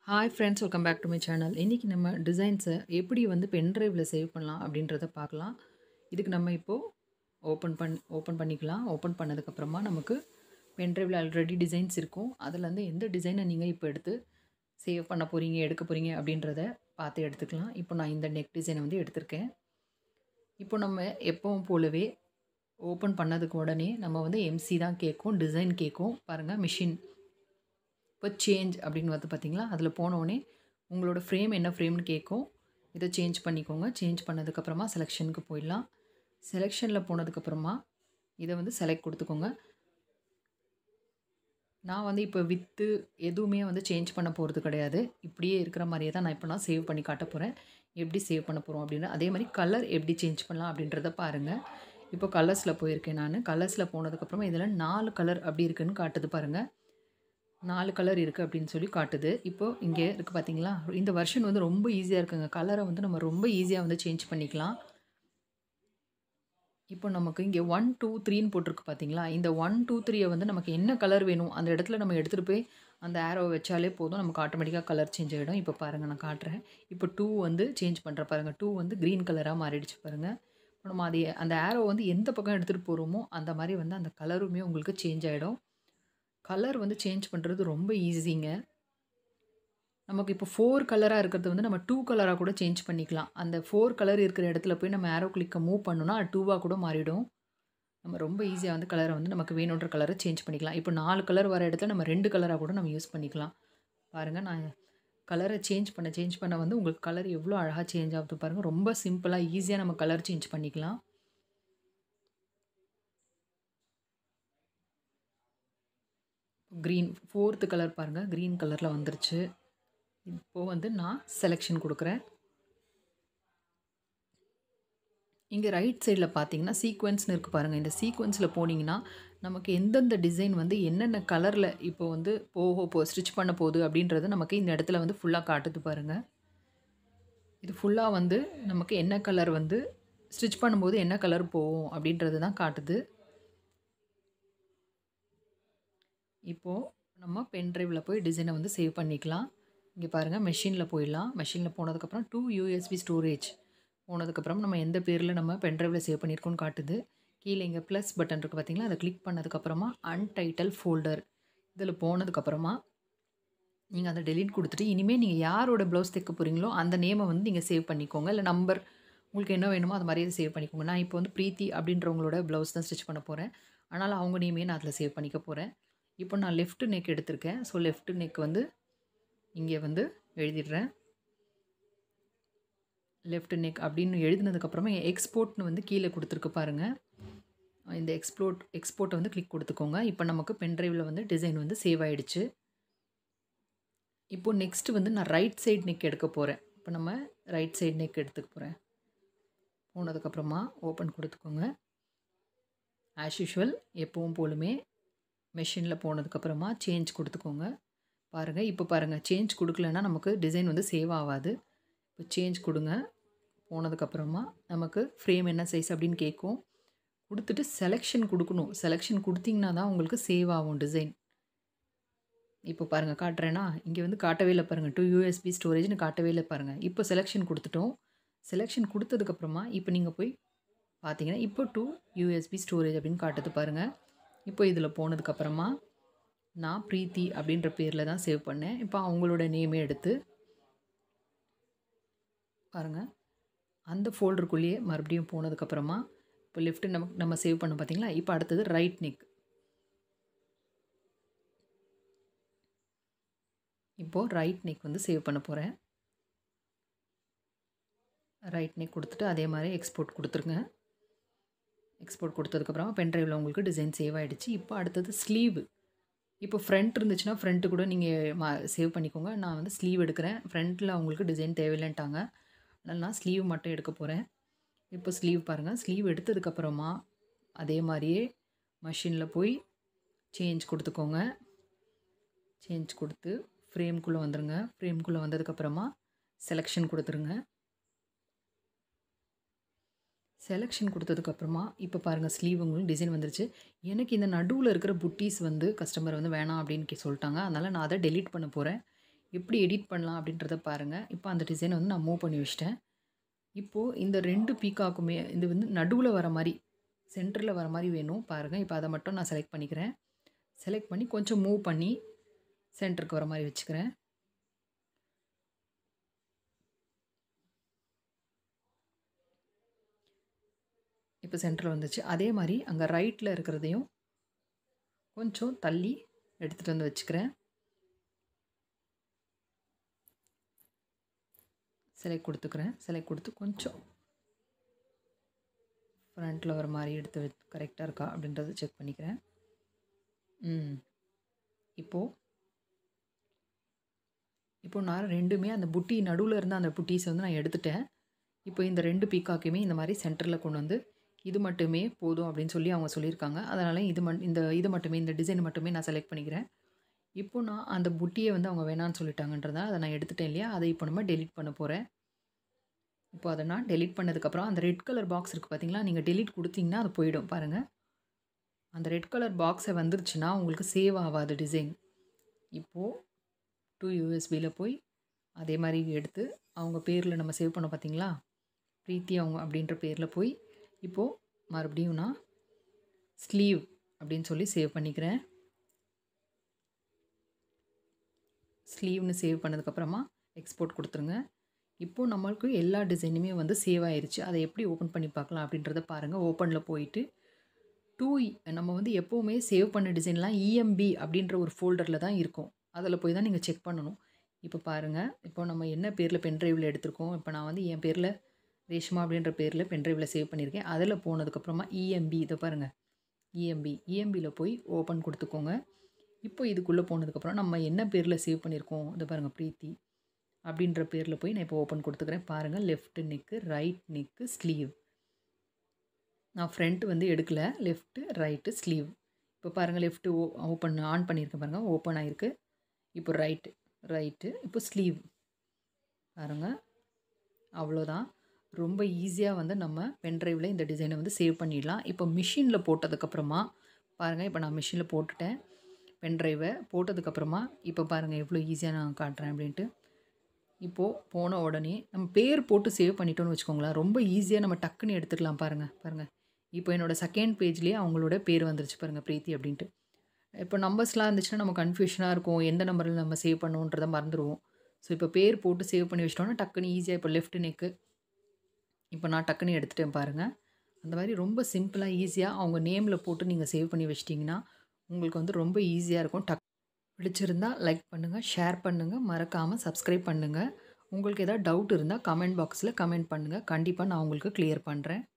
hi friends welcome back to my channel இன்றைக்கி நம்ம டிசைன்ஸை எப்படி வந்து பென் ட்ரைவில் சேவ் பண்ணலாம் அப்படின்றத பார்க்கலாம் இதுக்கு நம்ம இப்போது ஓப்பன் பண் ஓப்பன் பண்ணிக்கலாம் ஓப்பன் பண்ணதுக்கப்புறமா நமக்கு பென் ட்ரைவில் ஆல்ரெடி டிசைன்ஸ் இருக்கும் அதுலேருந்து எந்த டிசைனை நீங்கள் இப்போ எடுத்து சேவ் பண்ண போகிறீங்க எடுக்க போகிறீங்க அப்படின்றத பார்த்து எடுத்துக்கலாம் இப்போ நான் இந்த நெக் டிசைனை வந்து எடுத்திருக்கேன் இப்போ நம்ம எப்பவும் போலவே ஓப்பன் பண்ணதுக்கு உடனே நம்ம வந்து எம்சி தான் கேட்கும் டிசைன் கேட்கும் பாருங்கள் மிஷின் இப்போ சேஞ்ச் அப்படின்னு வந்து பார்த்தீங்களா அதில் போனோடனே உங்களோட ஃப்ரேம் என்ன ஃப்ரேம்னு கேட்கும் இதை சேஞ்ச் பண்ணிக்கோங்க சேஞ்ச் பண்ணதுக்கப்புறமா செலெக்ஷனுக்கு போயிடலாம் செலெக்ஷனில் போனதுக்கப்புறமா இதை வந்து செலக்ட் கொடுத்துக்கோங்க நான் வந்து இப்போ வித்து எதுவுமே வந்து சேஞ்ச் பண்ண போகிறது கிடையாது இப்படியே இருக்கிற மாதிரியே தான் நான் இப்போ நான் சேவ் பண்ணி காட்ட போகிறேன் எப்படி சேவ் பண்ண போகிறோம் அப்படின்னு அதே மாதிரி கலர் எப்படி சேஞ்ச் பண்ணலாம் அப்படின்றத பாருங்கள் இப்போ கலர்ஸில் போயிருக்கேன் நான் கலர்ஸில் போனதுக்கப்புறமா இதில் நாலு கலர் அப்படி இருக்குன்னு காட்டுது பாருங்கள் நாலு கலர் இருக்குது அப்படின்னு சொல்லி காட்டுது இப்போது இங்கே இருக்குது பார்த்தீங்களா இந்த வருஷன் வந்து ரொம்ப ஈஸியாக இருக்குங்க கலரை வந்து நம்ம ரொம்ப ஈஸியாக வந்து சேஞ்ச் பண்ணிக்கலாம் இப்போ நமக்கு இங்கே ஒன் டூ த்ரீன்னு போட்டிருக்கு பார்த்தீங்களா இந்த ஒன் டூ த்ரீயை வந்து நமக்கு என்ன கலர் வேணும் அந்த இடத்துல நம்ம எடுத்துகிட்டு போய் அந்த ஆரோ வச்சாலே போதும் நமக்கு ஆட்டோமேட்டிக்காக கலர் சேஞ்ச் ஆகிடும் இப்போ பாருங்கள் நான் காட்டுறேன் இப்போ டூ வந்து சேஞ்ச் பண்ணுற பாருங்கள் டூ வந்து க்ரீன் கலராக மாறிடுச்சு பாருங்கள் இப்போ நம்ம அது அந்த ஆரோ வந்து எந்த பக்கம் எடுத்துகிட்டு போகிறோமோ அந்த மாதிரி வந்து அந்த கலருமே உங்களுக்கு சேஞ்ச் ஆகிடும் கலர் வந்து சேஞ்ச் பண்ணுறது ரொம்ப ஈஸிங்க நமக்கு இப்போ ஃபோர் கலராக இருக்கிறது வந்து நம்ம டூ கலராக கூட சேஞ்ச் பண்ணிக்கலாம் அந்த ஃபோர் கலர் இருக்கிற இடத்துல போய் நம்ம ஆரோ கிளிக்கை மூவ் பண்ணோன்னா அது டூவாக கூட மாறிடும் நம்ம ரொம்ப ஈஸியாக வந்து கலரை வந்து நமக்கு வேணுன்ற கலரை சேஞ்ச் பண்ணிக்கலாம் இப்போ நாலு கலர் வர இடத்துல நம்ம ரெண்டு கலராக கூட நம்ம யூஸ் பண்ணிக்கலாம் பாருங்கள் நான் கலரை சேஞ்ச் பண்ண சேஞ்ச் பண்ண வந்து உங்களுக்கு கலர் எவ்வளோ அழகாக சேஞ்ச் ஆகுது பாருங்கள் ரொம்ப சிம்பிளாக ஈஸியாக நம்ம கலர் சேஞ்ச் பண்ணிக்கலாம் க்ரீன் ஃபோர்த்து கலர் பாருங்கள் க்ரீன் கலரில் வந்துருச்சு இப்போது வந்து நான் செலெக்ஷன் கொடுக்குறேன் இங்கே ரைட் சைடில் பார்த்தீங்கன்னா சீக்வன்ஸ்னு இருக்குது பாருங்கள் இந்த சீக்வன்ஸில் போனீங்கன்னா நமக்கு எந்தெந்த டிசைன் வந்து என்னென்ன கலரில் இப்போ வந்து போக போ ஸ்டிச் பண்ண போகுது அப்படின்றது நமக்கு இந்த இடத்துல வந்து ஃபுல்லாக காட்டுது பாருங்கள் இது ஃபுல்லாக வந்து நமக்கு என்ன கலர் வந்து ஸ்டிச் பண்ணும்போது என்ன கலர் போகும் அப்படின்றது தான் காட்டுது இப்போது நம்ம பென் ட்ரைவில் போய் டிசைனை வந்து சேவ் பண்ணிக்கலாம் இங்கே பாருங்கள் மெஷினில் போயிடலாம் மெஷினில் போனதுக்கப்புறம் டூ யூஎஸ்பி ஸ்டோரேஜ் போனதுக்கப்புறம் நம்ம எந்த பேரில் நம்ம பென் ட்ரைவில் சேவ் பண்ணியிருக்கோன்னு காட்டுது கீழே இங்கே ப்ளஸ் பட்டன் இருக்குது பார்த்தீங்களா அதை கிளிக் பண்ணதுக்கப்புறமா அன்டைட்டில் ஃபோல்டர் இதில் போனதுக்கப்புறமா நீங்கள் அதை டெலிட் கொடுத்துட்டு இனிமேல் நீங்கள் யாரோட ப்ளவுஸ் தைக்க போகிறீங்களோ அந்த நேமை வந்து நீங்கள் சேவ் பண்ணிக்கோங்க இல்லை நம்பர் உங்களுக்கு என்ன வேணுமோ அது மாதிரியே சேவ் பண்ணிக்கோங்க நான் இப்போ வந்து ப்ரீத்தி அப்படின்றவங்களோட ப்ளவுஸ் தான் ஸ்டிச் பண்ண போகிறேன் அதனால் அவங்க நேமே நான் அதில் சேவ் பண்ணிக்க போகிறேன் இப்போ நான் லெஃப்ட் நெக் எடுத்திருக்கேன் ஸோ லெஃப்ட் நெக் வந்து இங்கே வந்து எழுதிடுறேன் லெஃப்ட் நெக் அப்படின்னு எழுதினதுக்கப்புறமா எக்ஸ்போர்ட்னு வந்து கீழே கொடுத்துருக்கு பாருங்கள் இந்த எக்ஸ்ப்ளோட் எக்ஸ்போர்ட்டை வந்து கிளிக் கொடுத்துக்கோங்க இப்போ நமக்கு பென்ட்ரைவில் வந்து டிசைன் வந்து சேவ் ஆகிடுச்சு இப்போது நெக்ஸ்ட்டு வந்து நான் ரைட் சைடு நெக் எடுக்க போகிறேன் இப்போ நம்ம ரைட் சைடு நெக் எடுத்துக்க போகிறேன் போனதுக்கப்புறமா ஓப்பன் கொடுத்துக்கோங்க ஆஸ் யூஷுவல் எப்பவும் போலுமே மெஷினில் போனதுக்கப்புறமா சேஞ்ச் கொடுத்துக்கோங்க பாருங்கள் இப்போ பாருங்கள் சேஞ்ச் கொடுக்கலன்னா நமக்கு டிசைன் வந்து சேவ் ஆகாது இப்போ சேஞ்ச் கொடுங்க போனதுக்கப்புறமா நமக்கு ஃப்ரேம் என்ன சைஸ் அப்படின்னு கேட்கும் கொடுத்துட்டு செலெக்ஷன் கொடுக்கணும் செலெக்ஷன் கொடுத்தீங்கன்னா தான் உங்களுக்கு சேவ் ஆகும் டிசைன் இப்போ பாருங்கள் காட்டுறேன்னா இங்கே வந்து காட்டவே இல்லை பாருங்கள் டூ யூஎஸ்பி ஸ்டோரேஜ்னு காட்டவே இல்லை பாருங்கள் இப்போ செலெக்ஷன் கொடுத்துட்டோம் செலெக்ஷன் கொடுத்ததுக்கப்புறமா இப்போ நீங்கள் போய் பார்த்தீங்கன்னா இப்போ டூ யூஎஸ்பி ஸ்டோரேஜ் அப்படின்னு காட்டுது பாருங்கள் இப்போ இதில் போனதுக்கப்புறமா நான் ப்ரீத்தி அப்படின்ற பேரில் தான் சேவ் பண்ணேன் இப்போ அவங்களோட நேமே எடுத்து பாருங்கள் அந்த ஃபோல்டருக்குள்ளேயே மறுபடியும் போனதுக்கப்புறமா இப்போ லெஃப்ட்டு நமக்கு நம்ம சேவ் பண்ண பார்த்தீங்களா இப்போ அடுத்தது ரைட் நெக் இப்போது ரைட் நெக் வந்து சேவ் பண்ண போகிறேன் ரைட் நெக் கொடுத்துட்டு அதே மாதிரி எக்ஸ்போர்ட் கொடுத்துருங்க எக்ஸ்போர்ட் கொடுத்ததுக்கப்புறமா பென்ட்ரைவில் உங்களுக்கு டிசைன் சேவ் ஆகிடுச்சு இப்போ அடுத்தது ஸ்லீவ் இப்போ ஃப்ரண்ட் இருந்துச்சுன்னா ஃப்ரண்ட்டு கூட நீங்கள் மா சேவ் பண்ணிக்கோங்க நான் வந்து ஸ்லீவ் எடுக்கிறேன் ஃப்ரண்ட்டில் அவங்களுக்கு டிசைன் தேவையில்லைன்ட்டாங்க அதனால் நான் ஸ்லீவ் மட்டும் எடுக்க போகிறேன் இப்போ ஸ்லீவ் பாருங்கள் ஸ்லீவ் எடுத்ததுக்கப்புறமா அதே மாதிரியே மஷினில் போய் சேஞ்ச் கொடுத்துக்கோங்க சேஞ்ச் கொடுத்து ஃப்ரேம்குள்ளே வந்துடுங்க ஃப்ரேம்குள்ளே வந்ததுக்கப்புறமா செலெக்ஷன் கொடுத்துருங்க செலெக்ஷன் கொடுத்ததுக்கப்புறமா இப்போ பாருங்கள் ஸ்லீவ் உங்களுக்கு டிசைன் வந்துருச்சு எனக்கு இந்த நடுவில் இருக்கிற புட்டீஸ் வந்து கஸ்டமர் வந்து வேணாம் அப்படின்னு கே- சொல்லிட்டாங்க அதனால் நான் அதை டெலீட் பண்ண போகிறேன் எப்படி எடிட் பண்ணலாம் அப்படின்றத பாருங்கள் இப்போ அந்த டிசைனை வந்து நான் மூவ் பண்ணி வச்சிட்டேன் இப்போது இந்த ரெண்டு பீக்காக்குமே இது வந்து நடுவில் வர மாதிரி சென்டரில் வர மாதிரி வேணும் பாருங்கள் இப்போ அதை மட்டும் நான் செலக்ட் பண்ணிக்கிறேன் செலக்ட் பண்ணி கொஞ்சம் மூவ் பண்ணி சென்டருக்கு வர மாதிரி வச்சுக்கிறேன் இப்போ சென்டரில் வந்துச்சு அதே மாதிரி அங்கே ரைட்டில் இருக்கிறதையும் கொஞ்சம் தள்ளி எடுத்துகிட்டு வந்து வச்சுக்கிறேன் செலக்ட் கொடுத்துக்கிறேன் செலக்ட் கொடுத்து கொஞ்சம் ஃப்ரண்ட்டில் வர மாதிரி எடுத்து கரெக்டாக இருக்கா அப்படின்றத செக் பண்ணிக்கிறேன் ம் இப்போது இப்போ நான் ரெண்டுமே அந்த புட்டி நடுவில் இருந்த அந்த புட்டீஸை வந்து நான் எடுத்துட்டேன் இப்போ இந்த ரெண்டு பீக்காக்கையுமே இந்த மாதிரி சென்டரில் கொண்டு வந்து இது மட்டுமே போதும் அப்படின்னு சொல்லி அவங்க சொல்லியிருக்காங்க அதனால் இது மட் இந்த இது மட்டுமே இந்த டிசைன் மட்டுமே நான் செலக்ட் பண்ணிக்கிறேன் இப்போ நான் அந்த புட்டியை வந்து அவங்க வேணான்னு சொல்லிட்டாங்கன்றதால அதை நான் எடுத்துட்டேன் இல்லையா அதை இப்போ நம்ம டெலிட் பண்ண போகிறேன் இப்போ அதை நான் டெலிட் பண்ணதுக்கப்புறம் அந்த ரெட் கலர் பாக்ஸ் இருக்குது பார்த்தீங்களா நீங்கள் டெலிட் கொடுத்தீங்கன்னா அது போயிடும் பாருங்கள் அந்த ரெட் கலர் பாக்ஸை வந்துருச்சுன்னா உங்களுக்கு சேவ் ஆகாது டிசைன் இப்போது டூ யூஎஸ்பியில் போய் அதே மாதிரி எடுத்து அவங்க பேரில் நம்ம சேவ் பண்ண பார்த்தீங்களா ப்ரீத்தி அவங்க அப்படின்ற பேரில் போய் இப்போது மறுபடியும் நான் ஸ்லீவ் அப்படின்னு சொல்லி சேவ் பண்ணிக்கிறேன் ஸ்லீவ்னு சேவ் பண்ணதுக்கப்புறமா எக்ஸ்போர்ட் கொடுத்துருங்க இப்போது நம்மளுக்கு எல்லா டிசைனுமே வந்து சேவ் ஆயிருச்சு அதை எப்படி ஓப்பன் பண்ணி பார்க்கலாம் அப்படின்றத பாருங்கள் ஓப்பனில் போயிட்டு டூ நம்ம வந்து எப்போவுமே சேவ் பண்ண டிசைன்லாம் இஎம்பி அப்படின்ற ஒரு ஃபோல்டரில் தான் இருக்கும் அதில் போய் தான் நீங்கள் செக் பண்ணணும் இப்போ பாருங்கள் இப்போ நம்ம என்ன பேரில் பென்ட்ரைவில் எடுத்திருக்கோம் இப்போ நான் வந்து என் பேரில் ரேஷ்மா அப்படின்ற பேரில் பென்ட்ரைவில் சேவ் பண்ணியிருக்கேன் அதில் போனதுக்கப்புறமா இஎம்பி இதை பாருங்கள் இஎம்பி இஎம்பியில் போய் ஓப்பன் கொடுத்துக்கோங்க இப்போ இதுக்குள்ளே போனதுக்கப்புறம் நம்ம என்ன பேரில் சேவ் பண்ணியிருக்கோம் இதை பாருங்கள் ப்ரீத்தி அப்படின்ற பேரில் போய் நான் இப்போ ஓப்பன் கொடுத்துக்கிறேன் பாருங்கள் left neck right neck sleeve நான் ஃப்ரண்ட் வந்து எடுக்கலை லெஃப்ட்டு ரைட்டு ஸ்லீவ் இப்போ பாருங்கள் லெஃப்ட்டு ஓ ஓப்பன் ஆன் பண்ணியிருக்கேன் பாருங்கள் ஓப்பன் ஆகிருக்கு இப்போ ரைட்டு ரைட்டு இப்போ ஸ்லீவ் பாருங்கள் அவ்வளோதான் ரொம்ப ஈஸியாக வந்து நம்ம பென்ட்ரைவில் இந்த டிசைனை வந்து சேவ் பண்ணிடலாம் இப்போ மிஷினில் போட்டதுக்கப்புறமா பாருங்கள் இப்போ நான் மிஷினில் போட்டுட்டேன் பென்ட்ரைவை போட்டதுக்கப்புறமா இப்போ பாருங்கள் எவ்வளோ ஈஸியாக நான் காட்டுறேன் அப்படின்ட்டு இப்போது போன உடனே நம்ம பேர் போட்டு சேவ் பண்ணிட்டோன்னு வச்சுக்கோங்களேன் ரொம்ப ஈஸியாக நம்ம டக்குன்னு எடுத்துக்கலாம் பாருங்கள் பாருங்கள் இப்போ என்னோடய செகண்ட் பேஜ்லேயே அவங்களோட பேர் வந்துருச்சு பாருங்கள் பிரீத்தி அப்படின்ட்டு இப்போ நம்பர்ஸ்லாம் இருந்துச்சுன்னா நம்ம கன்ஃபியூஷனாக இருக்கும் எந்த நம்பரில் நம்ம சேவ் பண்ணுவோன்றதை மறந்துடுவோம் ஸோ இப்போ பேர் போட்டு சேவ் பண்ணி வச்சிட்டோன்னா டக்குன்னு ஈஸியாக இப்போ லெஃப்ட் நெக்கு இப்போ நான் டக்குன்னு எடுத்துட்டேன் பாருங்கள் அந்த மாதிரி ரொம்ப சிம்பிளாக ஈஸியாக அவங்க நேமில் போட்டு நீங்கள் சேவ் பண்ணி வச்சிட்டிங்கன்னா உங்களுக்கு வந்து ரொம்ப ஈஸியாக இருக்கும் டக் பிடிச்சிருந்தா லைக் பண்ணுங்கள் ஷேர் பண்ணுங்கள் மறக்காமல் சப்ஸ்கிரைப் பண்ணுங்கள் உங்களுக்கு எதாவது டவுட் இருந்தால் கமெண்ட் பாக்ஸில் கமெண்ட் பண்ணுங்கள் கண்டிப்பாக நான் உங்களுக்கு கிளியர் பண்ணுறேன்